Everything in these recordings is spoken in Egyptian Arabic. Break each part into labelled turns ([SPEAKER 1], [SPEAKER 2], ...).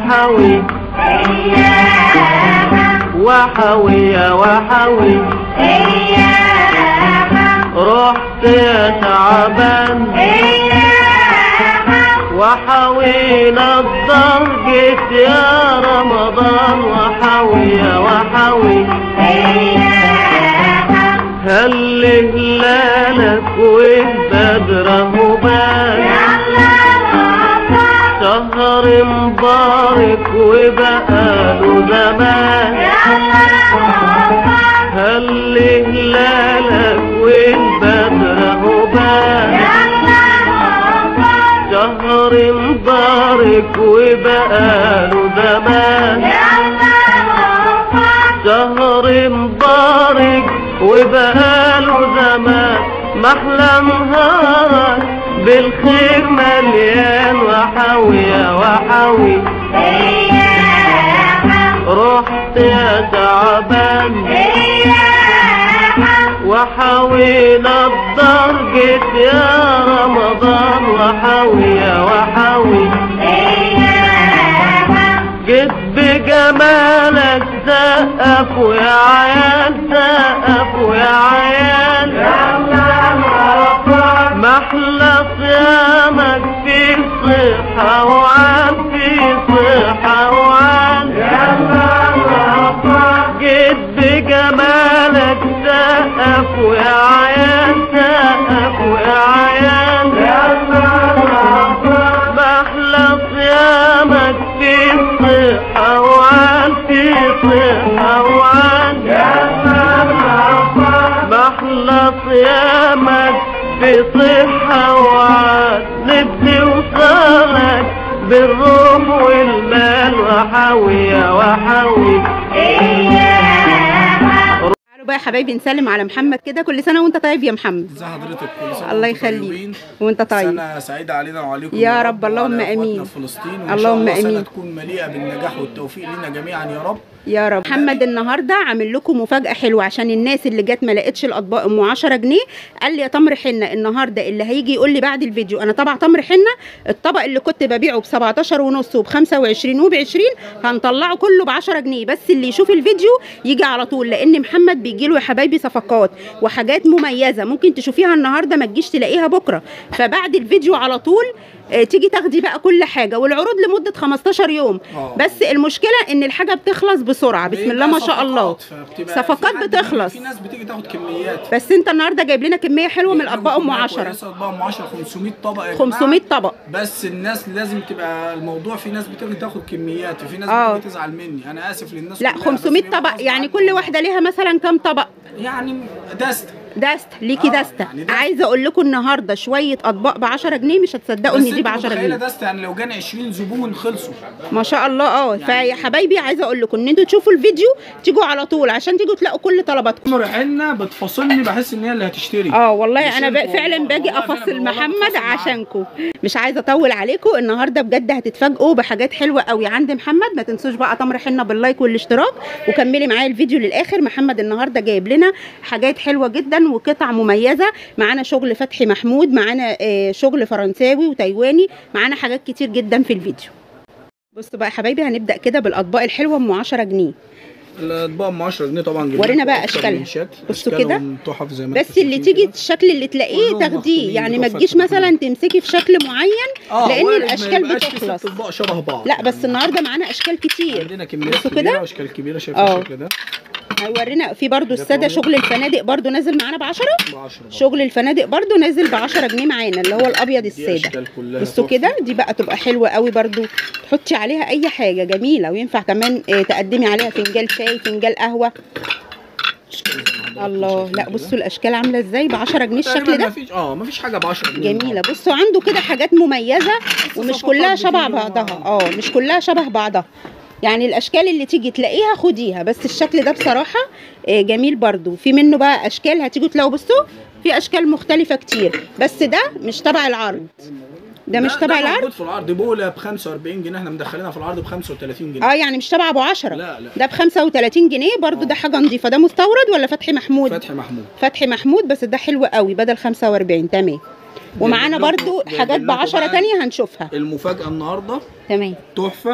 [SPEAKER 1] وحوي وحوي يا وحوي رحت يا تعبان وحوينا الضرجة يا رمضان وحوي يا وحوي هل هلالك والبدر هبان شهر مبارك وبقاله زمان هل هلالك والبدر هبان شهر مبارك وبقاله زمان شهر مبارك وبقاله زمان محلى نهارك بالخير مليان وحوي يا وحوي رحت يا تعبان وحوينا الضرجة يا رمضان وحوي يا وحوي جيت بجمالك سقف ويا عيال سقف ويا عيال محلى صيامك في صحة وعال في صحة وعال جيت بجمالك سقف ويا عيال سقف ويا عيال محلى صيامك في صحة وعال في صحة وعال محلى صيامك في صحة وعال نفسي وصالك بالروح والمال وحوي يا وحوي
[SPEAKER 2] تعالوا بقى يا حبايبي نسلم على محمد كده كل سنه وانت طيب يا محمد
[SPEAKER 3] ازي حضرتك كل سنه
[SPEAKER 2] الله
[SPEAKER 3] وانتم
[SPEAKER 2] يخليك.
[SPEAKER 3] طيبين.
[SPEAKER 2] وانت طيب
[SPEAKER 3] سنه سعيده علينا وعليكم
[SPEAKER 2] يا رب، اللهم
[SPEAKER 3] وعلى
[SPEAKER 2] آمين.
[SPEAKER 3] اخواتنا في فلسطين وان
[SPEAKER 2] اللهم
[SPEAKER 3] شاء الله سنه
[SPEAKER 2] آمين.
[SPEAKER 3] تكون مليئه بالنجاح والتوفيق لنا جميعا يا رب
[SPEAKER 2] يا رب محمد النهارده عامل لكم مفاجاه حلوه عشان الناس اللي جت ما لقتش الاطباق ام 10 جنيه قال لي يا تمر حنه النهارده اللي هيجي يقول لي بعد الفيديو انا طبع تمر حنه الطبق اللي كنت ببيعه ب 17 ونص وب 25 وب 20 هنطلعه كله ب 10 جنيه بس اللي يشوف الفيديو يجي على طول لان محمد بيجي له يا حبايبي صفقات وحاجات مميزه ممكن تشوفيها النهارده ما تجيش تلاقيها بكره فبعد الفيديو على طول آه، تيجي تاخدي بقى كل حاجه والعروض لمده 15 يوم
[SPEAKER 3] آه.
[SPEAKER 2] بس المشكله ان الحاجه بتخلص بسرعه بسم الله ما شاء الله
[SPEAKER 3] فبتبقى
[SPEAKER 2] صفقات
[SPEAKER 3] في حد-
[SPEAKER 2] بتخلص.
[SPEAKER 3] في ناس بتيجي تاخد كميات
[SPEAKER 2] بس انت النهارده جايب لنا كميه حلوه من الاطباق ام
[SPEAKER 3] كمية
[SPEAKER 2] 10
[SPEAKER 3] كويسة، اطباق ام 10 500 طبق يا
[SPEAKER 2] 500
[SPEAKER 3] جماعة.
[SPEAKER 2] طبق
[SPEAKER 3] بس الناس لازم تبقى الموضوع في ناس بتيجي تاخد كميات وفي ناس
[SPEAKER 2] آه.
[SPEAKER 3] بتيجي تزعل مني انا اسف للناس
[SPEAKER 2] لا
[SPEAKER 3] كلها، بس
[SPEAKER 2] 500
[SPEAKER 3] بيبقى
[SPEAKER 2] طبق
[SPEAKER 3] غصب
[SPEAKER 2] يعني
[SPEAKER 3] عني.
[SPEAKER 2] كل واحده ليها مثلا كام طبق
[SPEAKER 3] يعني دست
[SPEAKER 2] دست ليكي
[SPEAKER 3] آه،
[SPEAKER 2] دسته
[SPEAKER 3] يعني دستة.
[SPEAKER 2] عايزه اقول لكم النهارده شويه اطباق ب 10 جنيه مش هتصدقوا
[SPEAKER 3] بس
[SPEAKER 2] ان دي ب
[SPEAKER 3] انت
[SPEAKER 2] 10
[SPEAKER 3] متخيله
[SPEAKER 2] جنيه
[SPEAKER 3] دست يعني لو جانا 20 زبون خلصوا
[SPEAKER 2] ما شاء الله اه
[SPEAKER 3] يعني-
[SPEAKER 2] فيا حبايبي عايزه اقول لكم ان انتوا تشوفوا الفيديو تيجوا على طول عشان تيجوا تلاقوا كل طلباتكم
[SPEAKER 3] تمر حنه بتفاصلني بحس ان هي اللي هتشتري
[SPEAKER 2] اه والله
[SPEAKER 3] مش
[SPEAKER 2] انا ب...
[SPEAKER 3] انتوا
[SPEAKER 2] فعلا
[SPEAKER 3] والله.
[SPEAKER 2] باجي
[SPEAKER 3] والله فعلا
[SPEAKER 2] افصل
[SPEAKER 3] والله
[SPEAKER 2] محمد
[SPEAKER 3] بتفصل معاك.
[SPEAKER 2] عشانكم مش عايزه اطول عليكم النهارده بجد هتتفاجئوا بحاجات حلوه قوي عند محمد ما تنسوش بقى تمر حنه باللايك والاشتراك وكملي معايا الفيديو للاخر محمد النهارده جايب لنا حاجات حلوه جدا وقطع مميزه معانا شغل فتحي محمود معانا آه، شغل فرنساوي وتايواني معانا حاجات كتير جدا في الفيديو بصوا بقى يا حبايبي هنبدا كده بالاطباق الحلوه ام 10 جنيه
[SPEAKER 3] الاطباق ام 10 جنيه طبعا جبنا
[SPEAKER 2] ورينا
[SPEAKER 3] لكم
[SPEAKER 2] بقى
[SPEAKER 3] أكتر
[SPEAKER 2] أشكالها.
[SPEAKER 3] من شكل
[SPEAKER 2] بصوا
[SPEAKER 3] أشكالهم تحف زي ما
[SPEAKER 2] بس
[SPEAKER 3] انتوا
[SPEAKER 2] اللي
[SPEAKER 3] شايفين
[SPEAKER 2] تيجي
[SPEAKER 3] كده.
[SPEAKER 2] الشكل اللي تلاقيه
[SPEAKER 3] كلهم
[SPEAKER 2] تاخديه
[SPEAKER 3] مختومين
[SPEAKER 2] يعني ما
[SPEAKER 3] بتحفة
[SPEAKER 2] تجيش
[SPEAKER 3] التحفة.
[SPEAKER 2] مثلا تمسكي في شكل معين
[SPEAKER 3] اه
[SPEAKER 2] لان
[SPEAKER 3] وارد ما
[SPEAKER 2] الاشكال
[SPEAKER 3] يبقاش في
[SPEAKER 2] بتخلص
[SPEAKER 3] ست اطباق شبه بعض
[SPEAKER 2] لا بس النهارده معانا اشكال كتير
[SPEAKER 3] عندنا كميات
[SPEAKER 2] بصوا
[SPEAKER 3] كبيره
[SPEAKER 2] كده
[SPEAKER 3] واشكال كبيره شايف
[SPEAKER 2] اه.
[SPEAKER 3] الشكل ده
[SPEAKER 2] هيورينا في برضو
[SPEAKER 3] ده
[SPEAKER 2] الساده
[SPEAKER 3] كله.
[SPEAKER 2] شغل الفنادق برضو نازل معانا ب 10
[SPEAKER 3] ب 10
[SPEAKER 2] شغل الفنادق برضو نازل ب 10 جنيه معانا اللي هو الابيض
[SPEAKER 3] دي
[SPEAKER 2] الساده
[SPEAKER 3] اشكال كلها
[SPEAKER 2] بصوا
[SPEAKER 3] تحفة.
[SPEAKER 2] كده دي بقى تبقى حلوه قوي برضو تحطي عليها اي حاجه جميله وينفع كمان آه، تقدمي عليها فنجان شاي فنجان قهوه
[SPEAKER 3] أشكال زي ما حضراتكم
[SPEAKER 2] الله
[SPEAKER 3] شايفين
[SPEAKER 2] لا
[SPEAKER 3] كده.
[SPEAKER 2] بصوا الاشكال عامله ازاي ب 10 جنيه الشكل
[SPEAKER 3] تقريباً
[SPEAKER 2] ده
[SPEAKER 3] مفيش اه مفيش حاجه ب 10 جنيه
[SPEAKER 2] جميله بصوا عنده كده حاجات مميزه ومش
[SPEAKER 3] صفقات
[SPEAKER 2] كلها شبه
[SPEAKER 3] بتيجي
[SPEAKER 2] بعضها
[SPEAKER 3] ومع-
[SPEAKER 2] اه مش كلها شبه بعضها يعني الاشكال اللي تيجي تلاقيها خديها بس الشكل ده بصراحه آه، جميل برضو في منه بقى اشكال هتيجوا تلاقوا بصوا في اشكال مختلفه كتير بس ده مش تبع العرض ده مش تبع العرض
[SPEAKER 3] موجود في العرض بوله ب 45 جنيه احنا مدخلينها في العرض ب 35 جنيه
[SPEAKER 2] اه يعني مش تبع ابو 10
[SPEAKER 3] لا، لا.
[SPEAKER 2] ده ب 35 جنيه برضو ده حاجه نظيفه ده مستورد ولا فتحي محمود
[SPEAKER 3] فتحي محمود
[SPEAKER 2] فتحي محمود بس ده حلو قوي بدل 45 تمام ومعانا
[SPEAKER 3] جايب لكم-
[SPEAKER 2] برضو
[SPEAKER 3] جايب
[SPEAKER 2] حاجات ب
[SPEAKER 3] لكم
[SPEAKER 2] 10
[SPEAKER 3] بقى
[SPEAKER 2] تانية هنشوفها
[SPEAKER 3] المفاجاه النهارده
[SPEAKER 2] تمام
[SPEAKER 3] تحفه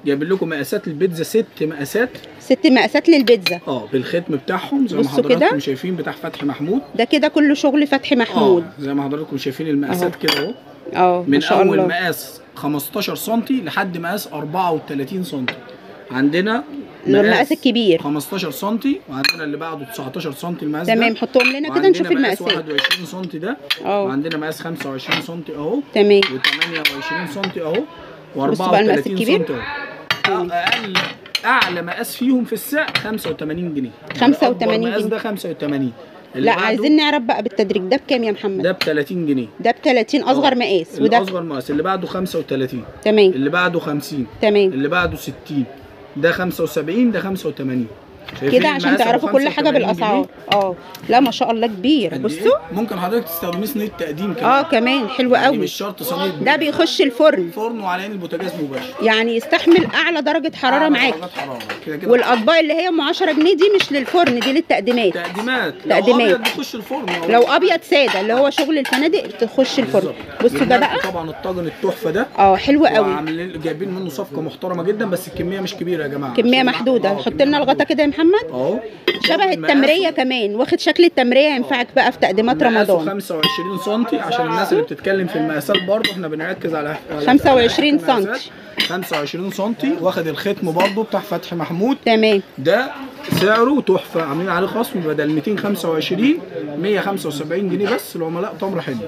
[SPEAKER 3] جايب لكم مقاسات البيتزا ست مقاسات
[SPEAKER 2] ست مقاسات للبيتزا
[SPEAKER 3] اه بالختم بتاعهم زي ما
[SPEAKER 2] بصوا
[SPEAKER 3] حضراتكم
[SPEAKER 2] كده.
[SPEAKER 3] شايفين بتاع فتحي محمود
[SPEAKER 2] ده كده كله شغل فتحي محمود
[SPEAKER 3] اه زي ما حضراتكم شايفين المقاسات كده اهو
[SPEAKER 2] اه ما
[SPEAKER 3] من
[SPEAKER 2] شاء
[SPEAKER 3] اول
[SPEAKER 2] الله
[SPEAKER 3] مقاس 15 سم لحد مقاس 34 سم عندنا
[SPEAKER 2] المقاس الكبير
[SPEAKER 3] 15 سم وعندنا اللي بعده 19 سم المقاس ده
[SPEAKER 2] تمام حطهم لنا كده
[SPEAKER 3] وعندنا
[SPEAKER 2] نشوف
[SPEAKER 3] مقاس
[SPEAKER 2] المقاسات
[SPEAKER 3] 21 سم ده
[SPEAKER 2] اه
[SPEAKER 3] وعندنا مقاس 25 سم اهو
[SPEAKER 2] تمام
[SPEAKER 3] و28 سم اهو
[SPEAKER 2] بصوا بقى المقاس
[SPEAKER 3] و34 سم
[SPEAKER 2] الكبير.
[SPEAKER 3] اهو اقل اعلى مقاس فيهم في السعر 85 جنيه
[SPEAKER 2] 85
[SPEAKER 3] أكبر مقاس
[SPEAKER 2] جنيه.
[SPEAKER 3] ده 85 اللي
[SPEAKER 2] لا
[SPEAKER 3] بعده
[SPEAKER 2] عايزين نعرف بقى بالتدريج ده بكام يا محمد
[SPEAKER 3] ده ب 30 جنيه
[SPEAKER 2] ده ب 30 اصغر
[SPEAKER 3] آه.
[SPEAKER 2] مقاس وده
[SPEAKER 3] الاصغر مقاس اللي بعده 35
[SPEAKER 2] تمام
[SPEAKER 3] اللي بعده 50
[SPEAKER 2] تمام
[SPEAKER 3] اللي بعده 60 ده 75 ده 85 شايفين
[SPEAKER 2] كده عشان
[SPEAKER 3] المقاس أبو
[SPEAKER 2] تعرفوا كل حاجه
[SPEAKER 3] 85
[SPEAKER 2] بالاسعار
[SPEAKER 3] جنيه؟
[SPEAKER 2] اه لا ما شاء الله كبير
[SPEAKER 3] قد
[SPEAKER 2] بصوا
[SPEAKER 3] إيه؟ ممكن حضرتك تستخدميه صينيه تقديم كمان
[SPEAKER 2] اه كمان حلو
[SPEAKER 3] يعني
[SPEAKER 2] قوي
[SPEAKER 3] مش شرط صينيه
[SPEAKER 2] ده بيخش الفرن
[SPEAKER 3] فرن وعلى عين البوتاجاز مباشر
[SPEAKER 2] يعني يستحمل اعلى درجه حراره
[SPEAKER 3] أعلى
[SPEAKER 2] معاك
[SPEAKER 3] درجات حراره كده كده
[SPEAKER 2] والاطباق اللي هي ام 10 جنيه دي مش للفرن دي للتقديمات
[SPEAKER 3] تقديمات لو
[SPEAKER 2] تقديمات.
[SPEAKER 3] ابيض بيخش الفرن
[SPEAKER 2] لو ابيض ساده اللي هو شغل الفنادق تخش الفرن
[SPEAKER 3] بالظبط.
[SPEAKER 2] بصوا ده
[SPEAKER 3] جبنا
[SPEAKER 2] بقى
[SPEAKER 3] لكم طبعا الطاجن التحفه ده
[SPEAKER 2] اه حلو قوي
[SPEAKER 3] وعاملين جايبين منه صفقه محترمه جدا بس الكميه مش كبيره يا جماعه
[SPEAKER 2] كميه
[SPEAKER 3] عشان-
[SPEAKER 2] محدوده
[SPEAKER 3] آه،
[SPEAKER 2] حط
[SPEAKER 3] كمية
[SPEAKER 2] لنا الغطا
[SPEAKER 3] محدودة.
[SPEAKER 2] كده يا محمد
[SPEAKER 3] اهو
[SPEAKER 2] شبه التمريه كمان واخد شكل التمريه ينفعك بقى في تقديمات
[SPEAKER 3] مقاسه
[SPEAKER 2] رمضان
[SPEAKER 3] 25 سم عشان الناس اللي بتتكلم في المقاسات برضه احنا بنركز على على
[SPEAKER 2] 25
[SPEAKER 3] المقاسات.
[SPEAKER 2] سم.
[SPEAKER 3] 25 سم واخد الختم برضه بتاع فتحي محمود
[SPEAKER 2] تمام
[SPEAKER 3] ده سعره تحفه عاملين عليه خصم بدل 225 175 جنيه بس العملاء تمر حلو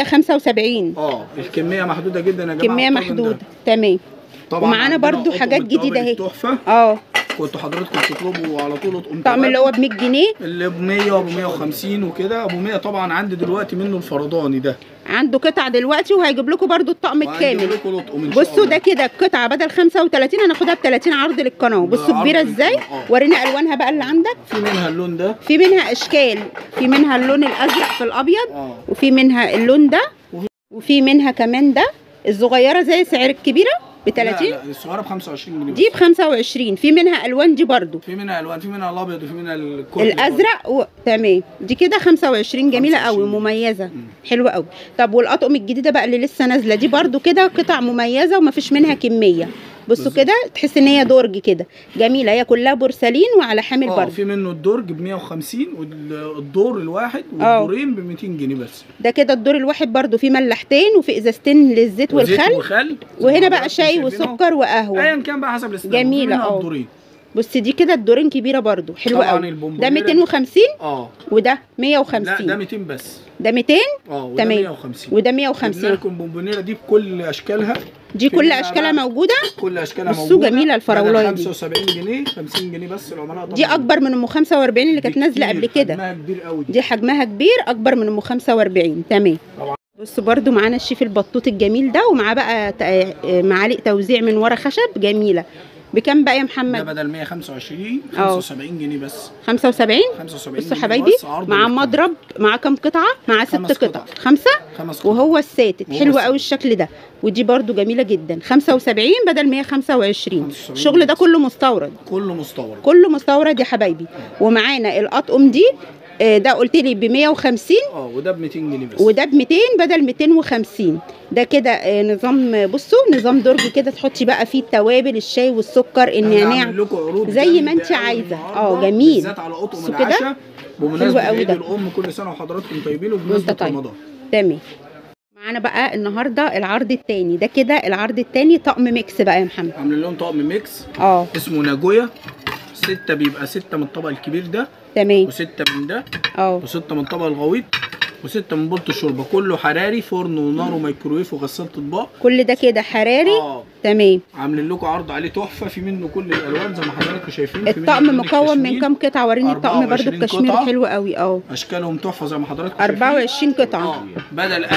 [SPEAKER 2] 175
[SPEAKER 3] اه الكميه محدوده جدا يا جماعه
[SPEAKER 2] كميه
[SPEAKER 3] الطاجن ده.
[SPEAKER 2] محدوده تمام
[SPEAKER 3] طبعا
[SPEAKER 2] ومعانا
[SPEAKER 3] عندنا
[SPEAKER 2] برضو
[SPEAKER 3] قطن
[SPEAKER 2] حاجات
[SPEAKER 3] بالتوابل
[SPEAKER 2] جديده اهي
[SPEAKER 3] التحفه
[SPEAKER 2] اه
[SPEAKER 3] كنتوا حضراتكم بتطلبوا على طول اطقم
[SPEAKER 2] الطقم اللي هو ب 100 جنيه
[SPEAKER 3] اللي ب 100 وب 150 وكده ابو 100 طبعا عندي دلوقتي منه الفرداني ده
[SPEAKER 2] عنده قطع دلوقتي وهيجيب لكم برضو الطقم
[SPEAKER 3] وهنجيب
[SPEAKER 2] الكامل
[SPEAKER 3] لكم الاطقم إن شاء
[SPEAKER 2] بصوا
[SPEAKER 3] الله.
[SPEAKER 2] ده كده القطعه بدل 35 هناخدها ب 30 عرض للقناه بصوا
[SPEAKER 3] بعرض
[SPEAKER 2] كبيره
[SPEAKER 3] للقناة،
[SPEAKER 2] ازاي
[SPEAKER 3] آه.
[SPEAKER 2] ورينا الوانها بقى اللي عندك
[SPEAKER 3] في منها اللون ده
[SPEAKER 2] في منها اشكال في منها اللون الازرق في الابيض
[SPEAKER 3] اه
[SPEAKER 2] وفي منها اللون ده
[SPEAKER 3] وفي-
[SPEAKER 2] وفي منها كمان ده الصغيره زي سعر الكبيره ب 30
[SPEAKER 3] لا لا الصغيره ب 25 جنيه
[SPEAKER 2] دي ب 25 في منها الوان دي برضو
[SPEAKER 3] في منها الوان في منها الابيض وفي منها الكحل
[SPEAKER 2] الازرق و... تمام دي كده 25 جميله
[SPEAKER 3] 25
[SPEAKER 2] قوي مميزه حلوه قوي طب والاطقم الجديده بقى اللي لسه نازله دي برضو كده قطع مميزه ومفيش منها كميه بصوا
[SPEAKER 3] بالظبط.
[SPEAKER 2] كده تحس ان هي درج كده جميله هي كلها بورسلين وعلى حامل
[SPEAKER 3] اه
[SPEAKER 2] برضو
[SPEAKER 3] في منه الدرج ب 150 والدور الواحد
[SPEAKER 2] آه.
[SPEAKER 3] والدورين ب 200 جنيه بس
[SPEAKER 2] ده كده الدور الواحد برضو فيه ملحتين وفي ازازتين للزيت
[SPEAKER 3] وزيت
[SPEAKER 2] والخل
[SPEAKER 3] وخل
[SPEAKER 2] وهنا بقى
[SPEAKER 3] حضراتكم
[SPEAKER 2] شاي
[SPEAKER 3] شايفينه.
[SPEAKER 2] وسكر وقهوه
[SPEAKER 3] ايا كان بقى حسب الاستخدام
[SPEAKER 2] جميلة،
[SPEAKER 3] في منها
[SPEAKER 2] اه.
[SPEAKER 3] الدورين
[SPEAKER 2] بص دي كده الدورين كبيره برضو حلوه
[SPEAKER 3] طبعاً
[SPEAKER 2] قوي ده
[SPEAKER 3] البونبونيرة
[SPEAKER 2] 250
[SPEAKER 3] اه
[SPEAKER 2] وده
[SPEAKER 3] لا
[SPEAKER 2] 150
[SPEAKER 3] ده 200 بس
[SPEAKER 2] ده 200
[SPEAKER 3] اه وده
[SPEAKER 2] تمام
[SPEAKER 3] 150
[SPEAKER 2] وده
[SPEAKER 3] جبنا
[SPEAKER 2] 150
[SPEAKER 3] لكم البونبونيره دي بكل اشكالها
[SPEAKER 2] دي
[SPEAKER 3] في
[SPEAKER 2] كل
[SPEAKER 3] منها
[SPEAKER 2] اشكالها
[SPEAKER 3] بقى
[SPEAKER 2] موجوده
[SPEAKER 3] كل اشكالها
[SPEAKER 2] بصوا
[SPEAKER 3] موجوده
[SPEAKER 2] جميلة الفراولاية
[SPEAKER 3] بدل
[SPEAKER 2] دي.
[SPEAKER 3] 75 جنيه 50 جنيه بس العملاء طبعا
[SPEAKER 2] دي اكبر من ام 45 اللي كانت نازله قبل
[SPEAKER 3] بكتير،
[SPEAKER 2] كده
[SPEAKER 3] حجمها كبير قوي دي
[SPEAKER 2] دي حجمها كبير اكبر من ام 45 تمام
[SPEAKER 3] طبعا.
[SPEAKER 2] بصوا برضو معانا الشيف البطوط الجميل ده ومعاه بقى ت- معالق توزيع من ورا خشب جميله بكام بقى يا
[SPEAKER 3] ده
[SPEAKER 2] محمد
[SPEAKER 3] بدل 125
[SPEAKER 2] اه.
[SPEAKER 3] 75 جنيه بس
[SPEAKER 2] 75
[SPEAKER 3] 75
[SPEAKER 2] بصوا
[SPEAKER 3] جنيه
[SPEAKER 2] حبايبي
[SPEAKER 3] بس، عرض
[SPEAKER 2] مع
[SPEAKER 3] للقناة.
[SPEAKER 2] مضرب مع كام قطعه مع ست
[SPEAKER 3] خمس
[SPEAKER 2] قطع
[SPEAKER 3] قطع.
[SPEAKER 2] خمسه
[SPEAKER 3] خمس قطع.
[SPEAKER 2] وهو الساتت
[SPEAKER 3] وهو
[SPEAKER 2] حلو
[SPEAKER 3] الساتت.
[SPEAKER 2] قوي الشكل ده ودي برضو جميله جدا 75 بدل 125
[SPEAKER 3] 75
[SPEAKER 2] الشغل ده
[SPEAKER 3] بس.
[SPEAKER 2] كله مستورد
[SPEAKER 3] كله مستورد
[SPEAKER 2] كله مستورد يا حبايبي ومعانا الاطقم دي آه، ده قلت لي ب 150
[SPEAKER 3] اه وده ب 200 جنيه بس
[SPEAKER 2] وده ب 200 بدل 250 ده كده آه، نظام بصوا نظام درج كده تحطي بقى فيه التوابل الشاي والسكر
[SPEAKER 3] أنا
[SPEAKER 2] النعناع
[SPEAKER 3] هعمل لكم عروض
[SPEAKER 2] زي ما
[SPEAKER 3] جامدة
[SPEAKER 2] انت
[SPEAKER 3] قوي
[SPEAKER 2] عايزة.
[SPEAKER 3] النهاردة،
[SPEAKER 2] اه، جميل.
[SPEAKER 3] بالذات على اطقم
[SPEAKER 2] بصوا كده.
[SPEAKER 3] العشاء بمناسبه
[SPEAKER 2] قوي
[SPEAKER 3] عيد
[SPEAKER 2] ده.
[SPEAKER 3] الام كل سنه وحضراتكم طيبين
[SPEAKER 2] وانت
[SPEAKER 3] وبمناسبه
[SPEAKER 2] طيب.
[SPEAKER 3] رمضان
[SPEAKER 2] تمام معانا بقى النهارده العرض التاني ده كده العرض التاني طقم ميكس بقى يا محمد
[SPEAKER 3] عاملين لهم طقم ميكس
[SPEAKER 2] اه
[SPEAKER 3] اسمه ناجويا ستة بيبقى ستة من الطبق الكبير ده
[SPEAKER 2] تمام
[SPEAKER 3] وستة من ده
[SPEAKER 2] اه
[SPEAKER 3] وستة من الطبق الغويط وستة من بولة الشوربة كله حراري فرن ونار وميكرويف وغسالة اطباق
[SPEAKER 2] كل ده كده حراري
[SPEAKER 3] اه
[SPEAKER 2] تمام
[SPEAKER 3] عاملين لكم عرض عليه تحفة في منه كل الالوان زي ما حضراتكم شايفين في منه
[SPEAKER 2] الطقم
[SPEAKER 3] لون
[SPEAKER 2] مكون من
[SPEAKER 3] الكشمير.
[SPEAKER 2] كام قطعه وريني الطقم برضو
[SPEAKER 3] 24
[SPEAKER 2] الكشمير
[SPEAKER 3] قطعة.
[SPEAKER 2] حلو قوي اه
[SPEAKER 3] اشكالهم تحفة زي ما حضراتكم شايفين
[SPEAKER 2] 24 قطعه
[SPEAKER 3] اه بدل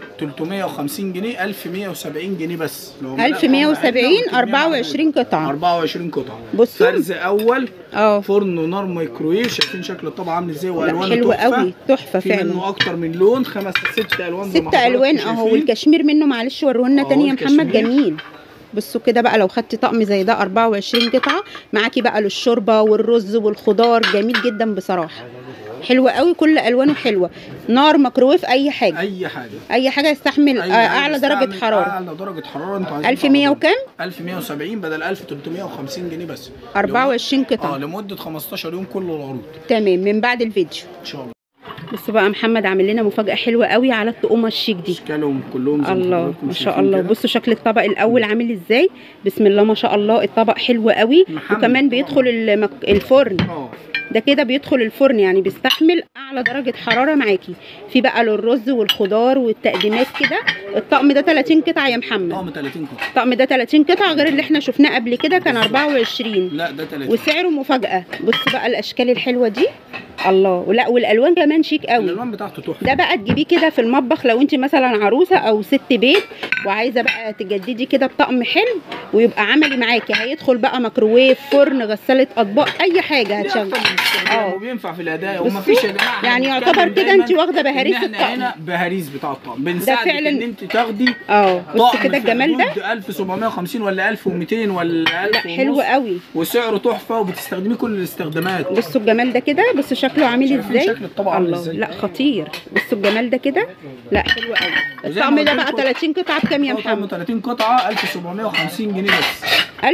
[SPEAKER 3] 1350 جنيه 1170 جنيه بس لو عملنا
[SPEAKER 2] 1170
[SPEAKER 3] كمية
[SPEAKER 2] 24
[SPEAKER 3] محدودة.
[SPEAKER 2] قطعه
[SPEAKER 3] 24 قطعة
[SPEAKER 2] بصوا.
[SPEAKER 3] فرز اول
[SPEAKER 2] اه
[SPEAKER 3] فرن ونار مايكرويف شايفين شكل الطبق عامل ازاي
[SPEAKER 2] لا،
[SPEAKER 3] والوانه
[SPEAKER 2] حلو
[SPEAKER 3] تحفة.
[SPEAKER 2] قوي تحفه
[SPEAKER 3] في
[SPEAKER 2] فعلا
[SPEAKER 3] منه اكتر من لون خمس ست الوان زي ما
[SPEAKER 2] ست
[SPEAKER 3] حضراتكم
[SPEAKER 2] الوان اهو
[SPEAKER 3] شايفين.
[SPEAKER 2] والكشمير منه معلش ورونا
[SPEAKER 3] اهو
[SPEAKER 2] تاني يا محمد
[SPEAKER 3] الكشمير.
[SPEAKER 2] جميل بصوا كده بقى لو خدتي طقم زي ده 24 قطعه معاكي بقى للشوربه والرز والخضار جميل جدا بصراحه حلوه قوي كل الوانه حلوه نار ميكروويف اي حاجه
[SPEAKER 3] اي حاجه
[SPEAKER 2] اي حاجه يستحمل
[SPEAKER 3] أي
[SPEAKER 2] آه،
[SPEAKER 3] حاجة
[SPEAKER 2] اعلى درجه
[SPEAKER 3] تستعمل
[SPEAKER 2] حراره
[SPEAKER 3] اعلى درجه حراره انتوا عايزين
[SPEAKER 2] 1100
[SPEAKER 3] تعرضوها.
[SPEAKER 2] وكام
[SPEAKER 3] 1170 بدل 1350 جنيه بس
[SPEAKER 2] 24
[SPEAKER 3] اه
[SPEAKER 2] قطعه
[SPEAKER 3] لمده 15 يوم كله العروض
[SPEAKER 2] تمام من بعد الفيديو
[SPEAKER 3] ان شاء الله
[SPEAKER 2] بص بقى محمد عامل لنا مفاجاه حلوه قوي على التقومه الشيك دي
[SPEAKER 3] اشكالهم كلهم زي ما
[SPEAKER 2] الله
[SPEAKER 3] حضراتكم
[SPEAKER 2] ما شاء
[SPEAKER 3] شايفين
[SPEAKER 2] الله
[SPEAKER 3] كده.
[SPEAKER 2] بصوا شكل الطبق الاول عامل ازاي بسم الله ما شاء الله الطبق حلو قوي
[SPEAKER 3] محمد.
[SPEAKER 2] وكمان بيدخل المك... الفرن
[SPEAKER 3] اه
[SPEAKER 2] ده كده بيدخل الفرن يعني بيستحمل اعلى درجه حراره معاكي في بقى للرز والخضار والتقديمات كده الطقم ده 30 قطعه يا محمد
[SPEAKER 3] طقم 30 قطعه
[SPEAKER 2] الطقم ده 30 قطعه غير اللي احنا شفناه قبل كده كان 24
[SPEAKER 3] لا ده 30
[SPEAKER 2] وسعره مفاجاه بص بقى الاشكال الحلوه دي الله ولا والالوان كمان شيك قوي
[SPEAKER 3] الالوان بتاعته تحفه
[SPEAKER 2] ده بقى تجيبيه كده في المطبخ لو انت مثلا عروسه او ست بيت وعايزه بقى تجددي كده بطقم حلو ويبقى عملي معاكي هيدخل بقى ميكروويف فرن غساله اطباق اي حاجه
[SPEAKER 3] دي
[SPEAKER 2] هتشغل
[SPEAKER 3] أكتر من استخدام
[SPEAKER 2] اه.
[SPEAKER 3] وبينفع في الاداء
[SPEAKER 2] بصوا،
[SPEAKER 3] ومفيش يا جماعه احنا
[SPEAKER 2] يعني
[SPEAKER 3] بنتكلم
[SPEAKER 2] يعتبر كده
[SPEAKER 3] دايماً
[SPEAKER 2] انت واخدة بهاريس
[SPEAKER 3] إن احنا
[SPEAKER 2] الطقم.
[SPEAKER 3] هنا بهاريس بتاع الطقم بنساعدك
[SPEAKER 2] فعلاً.
[SPEAKER 3] ان انت تاخدي
[SPEAKER 2] اه بص
[SPEAKER 3] طقم
[SPEAKER 2] كده
[SPEAKER 3] في
[SPEAKER 2] الجمال ده
[SPEAKER 3] حدود 1750 ولا 1200 ولا 1000
[SPEAKER 2] لا حلو قوي
[SPEAKER 3] وسعره تحفه وبتستخدميه كل الاستخدامات
[SPEAKER 2] بصوا الجمال ده كده بصوا شكله عامل
[SPEAKER 3] شايفين
[SPEAKER 2] ازاي
[SPEAKER 3] شكل الطبق عامل
[SPEAKER 2] الله
[SPEAKER 3] ازاي؟
[SPEAKER 2] لا خطير بصوا الجمال ده كده لا حلو قوي
[SPEAKER 3] وزي ما
[SPEAKER 2] الطقم
[SPEAKER 3] قلت
[SPEAKER 2] ده بقى
[SPEAKER 3] لكم-
[SPEAKER 2] 30 قطعه بكام يا
[SPEAKER 3] طقم
[SPEAKER 2] محمد
[SPEAKER 3] 30 قطعه 1750 جنيه بس